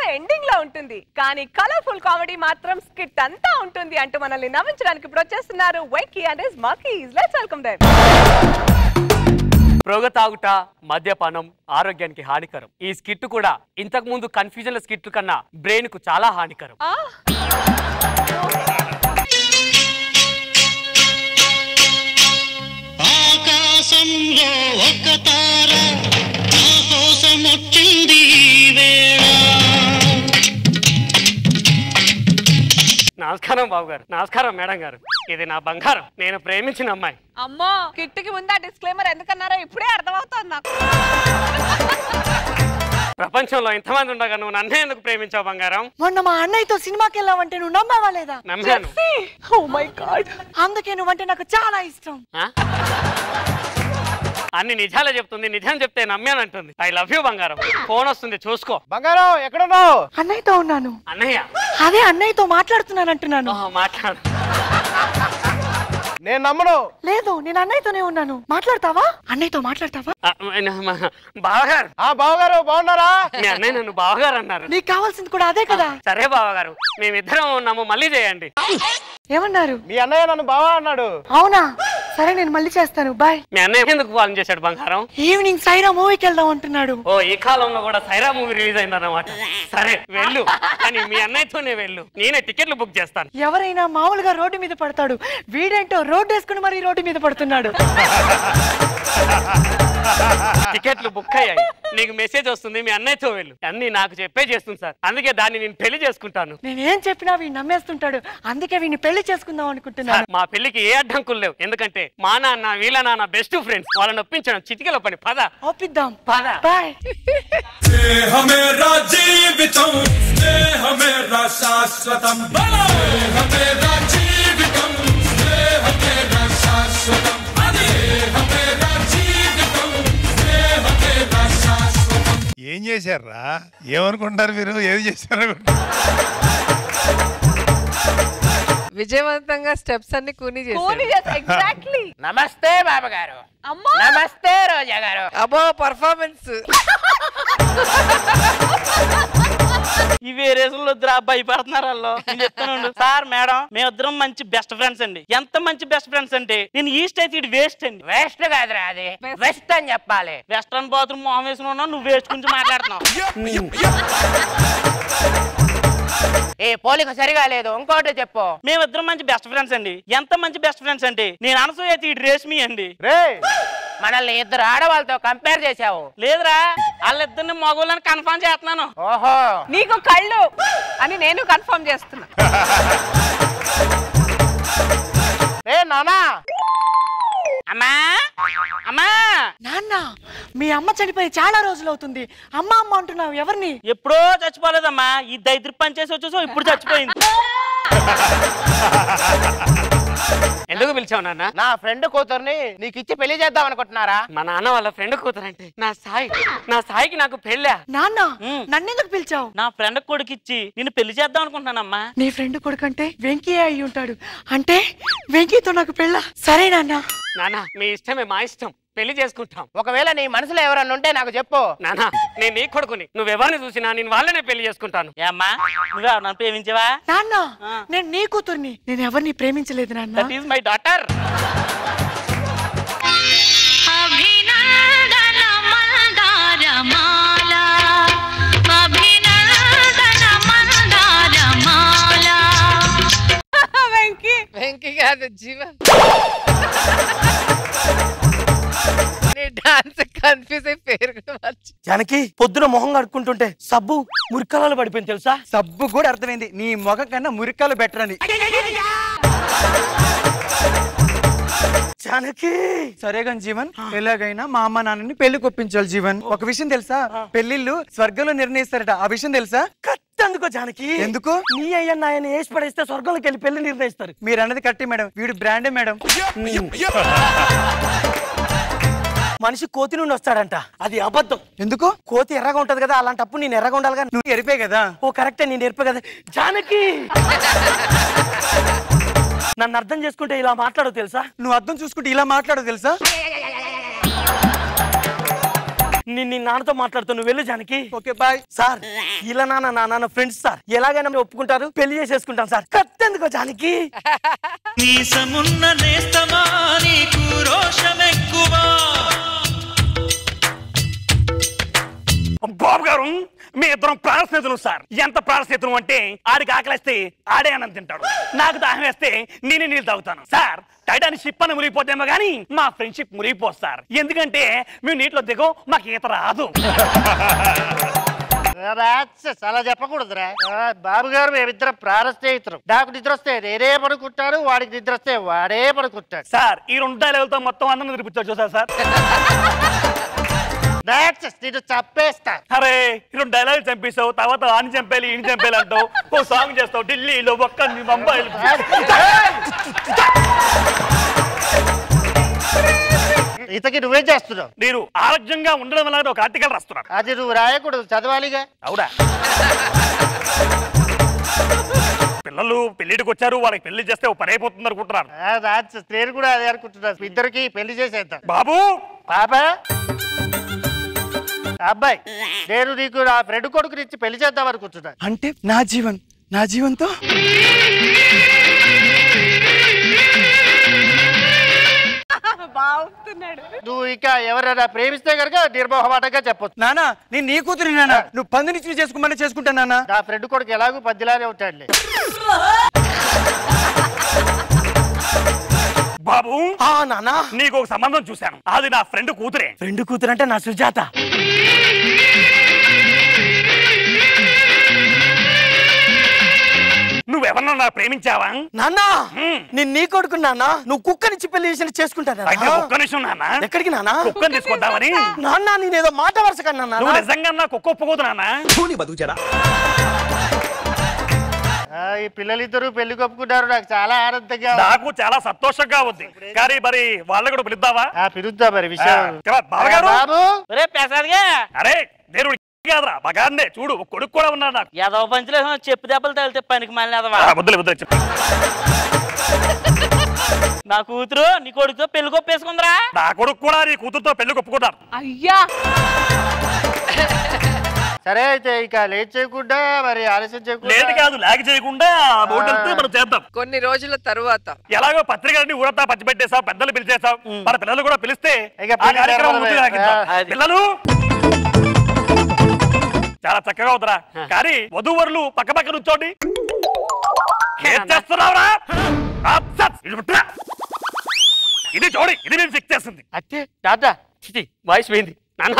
Ending లో ఉంటుంది కానీ కలర్ఫుల్ కామెడీ మాత్రం స్కిట్ అంతా ఉంటుంది అంటూ మనల్ని నవ్వించడానికి ఇప్పుడు వచ్చేస్తున్నారు Venky and his monkeys let's welcome them ప్రోగ తాగుట మద్యపానం ఆరోగ్యానికి హానికరం ఈ స్కిట్ కూడా ఇంతకు ముందు కన్ఫ్యూజన్ స్కిట్ కన్నా బ్రెయిన్ కు చాలా హానికరం ఆకాశంలో ఒక తార నా కోసం వచ్చింది ఈ వేళ నమస్కారం బాబు గారు నమస్కారం మేడం గారు ఇది నా బంగారం నేను ప్రేమించిన అమ్మాయి అమ్మో కిట్టుకి ముందు ఆ డిస్క్లైమర్ ఎందుకన్నారో ఇప్పుడే అర్థమవుతోంది నాకు ప్రపంచంలో ఇంతమంది ఉండగా నువ్వు నన్నే ఎందుకు ప్రేమించావు బంగారం మొన్న మా అన్నయ్యతో సినిమాకి వెళ్ళావంటే నువ్వు నమ్మావా లేదా నమ్మాను ఓ మై గాడ్ అందుకే నువ్వంటే నాకు చాలా ఇష్టం ఆ? అన్ని నిజాలే చెప్తుంది నిజం చెప్తే నమ్మానంటుంది ఐ లవ్ యూ బంగారం ఫోన్ వస్తుంది చూసుకో బంగారం ఎక్కడున్నావు అన్నయ్యతో ఉన్నాను అన్నయ్య అదే అన్నయ్యతో మాట్లాడుతున్నాను అంటున్నాను ఓ, మాట్లాడు నేను నమ్మను లేదు నేను అన్నయ్యతోనే ఉన్నాను మాట్లాడతావా అన్నయ్యతో మాట్లాడతావా ఆ, మా- మా- బావగారు ఆ బావగారు బాగున్నారా మీ అన్నయ్య నన్ను బావగారు అన్నారు నీకు కావాల్సింది కూడా అదే కదా సరే బావగారు మేమిద్దరం ఉన్నాము మళ్ళీ చేయండి ఏమన్నారు మీ అన్నయ్య నన్ను బావా అన్నాడు అవునా సరే నేను మళ్ళీ చేస్తాను బాయ్ మీ అన్నయ్య ఎందుకు ఫోన్ చేశాడు బంగారం ఈవినింగ్ సైరా మూవీకి వెళ్దాం అంటున్నాడు ఓ ఈ కాలంలో కూడా సైరా మూవీ రిలీజ్ అయిందన్నమాట సరే వెళ్ళు కానీ మీ అన్నయ్యతోనే వెళ్ళు నేనే టికెట్లు బుక్ చేస్తాను ఎవరైనా మామూలుగా రోడ్డు మీద పడతాడు వీడేంటో రోడ్డు వేసుకుని మరి రోడ్డు మీద పడుతున్నాడు టికెట్లు బుక్ అయ్యాయి నీకు మెసేజ్ వస్తుంది మీ అన్నయ్యతో వెళ్ళు అన్ని నాకు చెప్పే చేస్తుంది సార్ అందుకే దాన్ని నేను పెళ్లి చేసుకుంటాను నేనేం చెప్పినా వీడు నమ్మేస్తుంటాడు అందుకే వీడిని పెళ్లి చేసుకుందాం సార్, అనుకుంటున్నాను మా పెళ్లికి ఏ అడ్డంకులు లేవు ఎందుకంటే మా నాన్న వీళ్ళ నాన్న బెస్ట్ ఫ్రెండ్స్ వాళ్ళని ఒప్పించడం చిటికెల పని పద ఒప్పిద్దాం పద బాయ్ స్నేహమేరా జీవితం స్నేహమేరా శాశ్వతం స్నేహమేరా జీవితం స్నేహమేరా శాశ్వతం అది స్నేహమేరా జీవితం స్నేహమేరా శాశ్వతం ఏం చేశారా ఏమనుకుంటారు మీరు ఏది చేశారు విజయవంతంగా స్టెప్స్ అన్ని కూని కోని చేశాడు ఎగ్జాక్ట్లీ నమస్తే బాబగారు అమ్మా నమస్తే రోజా గారు అబ్బో పర్ఫార్మెన్స్ ఈ వేరేసులు వద్దురా భయపడుతున్నారు వాళ్ళు నేను చెప్తాను సార్ మేడం మేమిద్దరం మంచి బెస్ట్ ఫ్రెండ్స్ అండి ఎంత మంచి బెస్ట్ ఫ్రెండ్స్ అంటే నేను ఈస్ట్ అయితే ఇటు వేస్ట్ అండి వేస్ట్ కాదురా అది వెస్ట్ అని చెప్పాలి వెస్ట్రన్ బాత్రూమ్ మొహం వేసుకుని ఉన్నావు నువ్వు వేస్ట్ గురించి మాట్లాడుతున్నావు ఏ పోలిక సరిగా లేదు ఇంకోటి చెప్పు మేమిద్దరం మంచి బెస్ట్ ఫ్రెండ్స్ అండి ఎంత మంచి బెస్ట్ ఫ్రెండ్స్ అంటే నేను అనసూయ అయితే ఇటు రేష్మి అండి రే మనల్ని ఇద్దరు ఆడవాళ్ళతో కంపేర్ చేశావు లేదురా వాళ్ళిద్దరిని మగవాళ్ళని కన్ఫర్మ్ చేస్తున్నాను ఓహో నీకు కళ్ళు అని నేను కన్ఫర్మ్ చేస్తున్నా రే నానా అమ్మా అమ్మా నాన్న మీ అమ్మ చనిపోయి చాలా రోజులు అవుతుంది అమ్మ అమ్మ అంటున్నావు ఎవరిని ఎప్పుడో చచ్చిపోలేదమ్మా ఈ దైద్రి పని చేసి వచ్చేసో ఇప్పుడు చచ్చిపోయింది ఎందుకు పిలిచావు నాన్న నా ఫ్రెండ్ కూతుర్ని నీకు ఇచ్చి పెళ్లి చేద్దాం అనుకుంటున్నారా మా నాన్న వాళ్ళ ఫ్రెండ్ కూతురంటే నా సాయి నా సాయికి నాకు పెళ్ళా నాన్న మ్. నన్నెందుకు పిలిచావు నా ఫ్రెండ్ కొడుకు ఇచ్చి నిన్ను పెళ్లి చేద్దాం అనుకుంటున్నానమ్మా నీ ఫ్రెండ్ కొడుకంటే వెంకీ అయి ఉంటాడు అంటే వెంకీతో నాకు పెళ్ళ సరే నాన్న నాన్న మీ ఇష్టమే మా ఇష్టం పెళ్లి చేసుకుంటాం ఒకవేళ నీ మనసులో ఎవరన్నా ఉంటే నాకు చెప్పు నాన్న నేను నీ కొడుకుని నువ్వెవరిని చూసినా నేను వాళ్ళనే పెళ్లి చేసుకుంటాను ఏ అమ్మా నువ్వే నన్ను ప్రేమించవా నాన్న ఆ. నేను నీ కూతుర్ని నేను ఎవరిని ప్రేమించలేదు నాన్న దట్ ఈస్ మై డాటర్ అభినందన మందారమాల అభినందన మందారమాల వెంకీ వెంకీ కాదు జీవన్ నీ డాన్స్ కన్ఫ్యూజ్ అయి పేరు కూడా మార్చు జానకి పొద్దున మొహం కడుక్కుంటుంటే సబ్బు మురికలాలు పడిపోయింది తెలుసా సబ్బు కూడా అర్థమైంది నీ మొగ కన్నా మురికాలు బెటర్ అని జానకి సరే కానీ జీవన్ ఎలాగైనా మా అమ్మ నాన్నని పెళ్లి కొప్పించాలి జీవన్ ఒక విషయం తెలుసా పెళ్లిళ్ళు స్వర్గంలో నిర్ణయిస్తారట ఆ విషయం తెలుసా కట్టందుకో జానకి ఎందుకు నీ అయ్యన్న ఆయన వేసి పడేస్తే స్వర్గంలోకి వెళ్ళి పెళ్లి నిర్ణయిస్తారు మీరు అన్నది కట్టి మేడం వీడు బ్రాండే మేడం మనిషి కోతి నుండి వస్తాడంట అది అబద్ధం ఎందుకు కోతి ఎర్రగా ఉంటది కదా అలాంటప్పుడు నేను ఎర్రగా ఉండాలి కదా నువ్వు ఎరిపే కదా ఓ కరెక్టే నేను నేర్పే కదా జానకి నన్ను అర్థం చేసుకుంటే ఇలా మాట్లాడవు తెలుసా నువ్వు అర్థం చూసుకుంటే ఇలా మాట్లాడవు తెలుసా నేను నీ నాన్నతో మాట్లాడుతాను నువ్వు వెళ్ళు జానకి ఓకే బాయ్ సార్ ఇలా నాన్న నా నాన్న ఫ్రెండ్స్ సార్ ఎలాగైనా మీరు ఒప్పుకుంటారు పెళ్లి చేసేసుకుంటాం సార్ కత్తెందుకో జానకి మీసమున్న నేస్తమా నీకు రోషమెక్కువ బాబు గారు మీ ఇద్దరం ప్రాణ స్నేహితులు సార్ ఎంత ప్రాణ స్నేహితులు అంటే ఆడికి ఆకలిస్తే ఆడే అన్నం తింటాడు నాకు దాహం వేస్తే నేనే నీళ్ళు తాగుతాను సార్ టైటానిక్ షిప్ అని మునిగిపోతేమో కానీ మా ఫ్రెండ్షిప్ మునిగిపోదు సార్ ఎందుకంటే మేము నీటిలో దిగం మాకు ఈత రాదు రాక్షస్ అలా చెప్పకూడదురా ఆ, బాబు గారు మేమిద్దరం ప్రాణ స్నేహితులు నాకు నిద్ర వస్తే నేనే పడుకుంటాను వాడికి నిద్ర వస్తే వాడే పడుకుంటాడు సార్ ఈ రెండు డైలాగులతో మొత్తం అందరం నిరూపించారు చూసారు సార్ రాక్షస్ నేను చంపేస్తా అరే ఈ రెండు డైలాగులు చంపేసావు తర్వాత ఆని చంపేయాలి ఈయన చంపేయాలి అంటావు ఓ సాంగ్ చేస్తావు ఢిల్లీలో ఒక్క ముంబై ఇతకి నువ్వేం చేస్తున్నావు నేను ఆరోగ్యంగా ఉండడం వల్ల ఒక ఆర్టికల్ రాస్తున్నాను అది నువ్వు రాయకూడదు చదవాలిగా అవునా పిల్లలు పెళ్లిడికి వచ్చారు వాళ్ళకి పెళ్లి చేస్తే ఓ పని అయిపోతుంది అనుకుంటున్నారు ఆ, రాక్షస్ నేను కూడా అదే అనుకుంటున్నాను ఇద్దరికి పెళ్లి చేసేద్దాం బాబు బాబా అబ్బాయి నేను నీకు నా ఫ్రెండ్ కొడుకుని ఇచ్చి పెళ్లి చేద్దాం అనుకుంటున్నాను అంటే నా జీవన్ నా జీవన్తో బాగుతున్నాడు నువ్వు ఇంకా ఎవరైనా ప్రేమిస్తే కనుక నిర్మోహమాటంగా చెప్పొచ్చు నానా నేను నీ కూతురి నాన్న నువ్వు పందినిచ్చి చేసుకోమని చేసుకుంటా నాన్న నా ఫ్రెండ్ కొడుకు ఎలాగో పద్దిలానే ఉంటాడులే బాబు ఆ నాన్న నీకు ఒక సంబంధం చూశాను అది నా ఫ్రెండ్ కూతురే ఫ్రెండ్ కూతురు అంటే నా సుజాత నువ్వెవరన్నా ప్రేమించావా నాన్న నేను నీ కొడుకు నాన్న నువ్వు కుక్కనిచ్చి పెళ్లి చేసి చేసుకుంటా అయితే ఒక్క నిమిషం నాన్న ఎక్కడికి నాన్న కుక్కని తీసుకొద్దామని నాన్న నేను ఏదో మాట వరుస కన్నా నువ్వు నిజంగా నా కుక్క ఒప్పుకోదు నాన్న ఆ, ఈ పిల్లలిద్దరూ పెళ్లి కొప్పుకున్నారు నాకు చాలా ఆనందంగా ఉంది. నాకు చాలా సంతోషంగా ఉంది కానీ మరి వాళ్ళని కూడా పిలుద్దామా ఆ, పిలుద్దా మరి విషయం ఆ, కదా, బావగారు? ఆ, బాబు ఒరే పెసాదిగా అరే నేను కాదురా మగాన్నే చూడు ఒక కొడుకు కూడా ఉన్నాడు నాకు ఏదో పంచులేసిన చెప్పు దెబ్బలు తగిలితే పనికి మళ్ళీ అదవా ఆ, వద్దులే వద్దులే చెప్పు. నా కూతురు నీ కొడుకుతో పెళ్లి కొప్పేసుకుందిరా నా కొడుకు కూడా నీ కూతురుతో పెళ్లి ఒప్పుకున్నారు అయ్యా సరే అయితే ఇక లేట్ చేయకుండా మరి ఆలస్యం చేయకుండా లేట్ కాదు లాగ్ చేయకుండా బోట్ వెళ్తే మనం చేద్దాం కొన్ని రోజుల తరువాత ఎలాగో పత్రికలన్నీ ఊరంతా పంచి పెట్టేసాం పెద్దలు పిలిచేసాం మన పిల్లలు కూడా పిలిస్తే ఇక ఆ పెళ్లి కార్యక్రమం జరగదు. ముందుకు సాగిద్దాం. ఆ, అది. పిల్లలు చాలా చక్కగా ఉందిరా కానీ వధూవరులు పక్క పక్క నుంచోండి ఏం చేస్తున్నావురా అప్సెట్. ఇది ముట్టురా. ఇది చూడి ఇది నేను ఫిక్స్ చేసింది అత్తే తాత చిచి వాయిస్ పోయింది నాన్న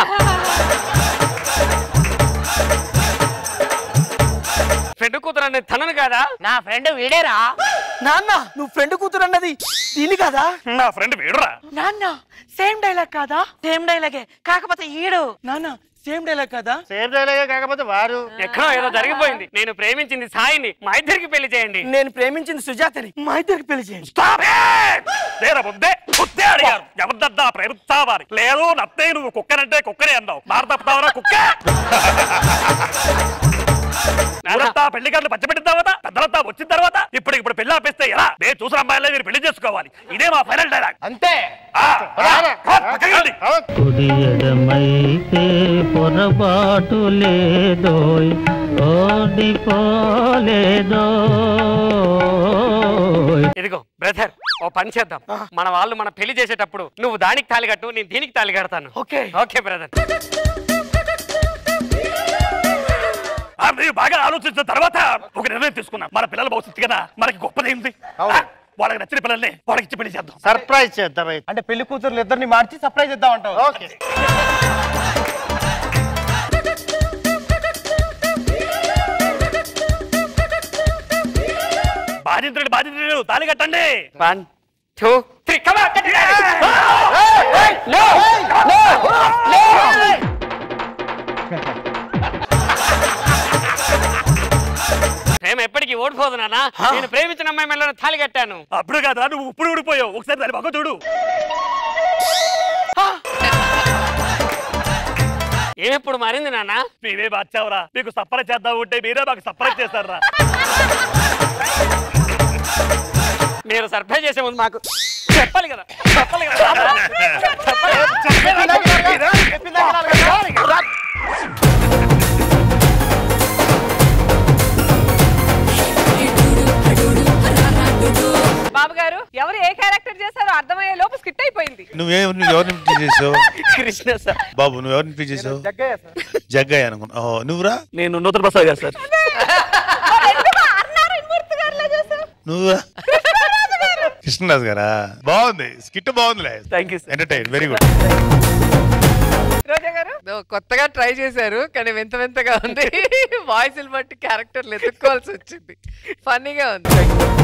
ఫ్రెండ్ కూతురు అనేది తనను కాదా నా ఫ్రెండ్ వీడేరా నాన్న నువ్వు ఫ్రెండ్ కూతురు అన్నది దీని కదా నా ఫ్రెండ్ వీడురా నాన్న సేమ్ డైలాగ్ కాదా సేమ్ డైలాగే కాకపోతే ఈడు నాన్న సేమ్ డైలాగ్ కదా సేమ్ డైలాగే కాకపోతే వారు ఎక్కడో ఏదో జరిగిపోయింది నేను ప్రేమించింది సాయిని మా ఇద్దరికి పెళ్లి చేయండి నేను ప్రేమించింది సుజాతని మా ఇద్దరికి పెళ్లి చేయండి Stop it! లేరా ముందే ముద్దే అడిగారు ఎవరిదద్దా ప్రేమిస్తావారి లేదు నత్తే నువ్వు కుక్కనంటే కుక్కనే అన్నావు మాట తప్పుతావరా కుక్క ఊరంతా పెళ్లి గంటలు పచ్చబెట్టిన తర్వాత పెద్దలంతా వచ్చిన తర్వాత ఇప్పుడు ఇప్పుడు పెళ్లి ఆపేస్తే ఎలా నేను చూసిన అమ్మాయిలే మీరు పెళ్లి చేసుకోవాలి ఇదే మా ఫైనల్ డైలాగ్ అంతే ఆ, రా, రా, పక్కకి రండి. కుడి ఎడమైతే పొరపాటు లేదోయ్ ఓడిపోలేదోయ్ ఇదిగో బ్రదర్ ఓ పని చేద్దాం మన వాళ్ళు మన పెళ్లి చేసేటప్పుడు నువ్వు దానికి తాళి కట్టు నేను దీనికి తాళి కడతాను ఓకే ఓకే బ్రదర్ ఆ, మీరు బాగా ఆలోచించిన తర్వాత ఒక నిర్ణయం తీసుకున్నాం మన పిల్లల భవిష్యత్తు కదా మనకి గొప్పదేంది అవును. ఆ, వాళ్ళకి నచ్చిన పిల్లల్ని వాళ్ళకి ఇచ్చి పెళ్లి చేద్దాం సర్ప్రైజ్ చేద్దాం అయితే. అంటే పెళ్లి కూతురు ఇద్దరిని మార్చి సర్ప్రైజ్ ఇద్దాం అంటావు ఓకే బాధితుడు బాధితుడు తాళి కట్టండి వన్ టూ త్రీ ప్రేమ ఎప్పటికీ ఓడిపోదు నాన్న నేను ప్రేమించిన అమ్మాయి మెళ్ళలో తాళి కట్టాను అప్పుడు కాదా నువ్వు ఇప్పుడు ఊడిపోయావు ఒకసారి దాని పక్క చూడు ఏమెప్పుడు మారింది నాన్న మీరే మార్చావురా మీకు సప్పర చేద్దాం ఉంటే మీరే మాకు సప్పర చేశారా మీరు సర్ప్రైజ్ చేసే ముందు మాకు చెప్పాలి కదా చెప్పాలి కదా బాబు గారు ఎవరు ఏ క్యారెక్టర్ చేశారో అర్థమయ్యే లోపు స్కిట్ అయిపోయింది నువ్వే నువ్వు ఎవరిని పిలిచి చేసావు కృష్ణ సార్ బాబు నువ్వు ఎవరిని పిలిచి చేసావు జగ్గయ్య అనుకున్నా ఓహో నువ్వురా నేను నూతన ప్రసాద్ గారు సార్ ఎందుకు అన్నారు మూర్తి గారిలో చేశారు నువ్వురా కృష్ణరాజు గారా బాగుంది స్కిట్ బాగుందిలే thank you entertain very good Roja garu ఓ, కొత్తగా ట్రై చేశారు కానీ వింత వింతగా ఉంది వాయిస్ బట్టి క్యారెక్టర్లు ఎత్తుక్కోవాల్సి వచ్చింది ఫన్నీగా ఉంది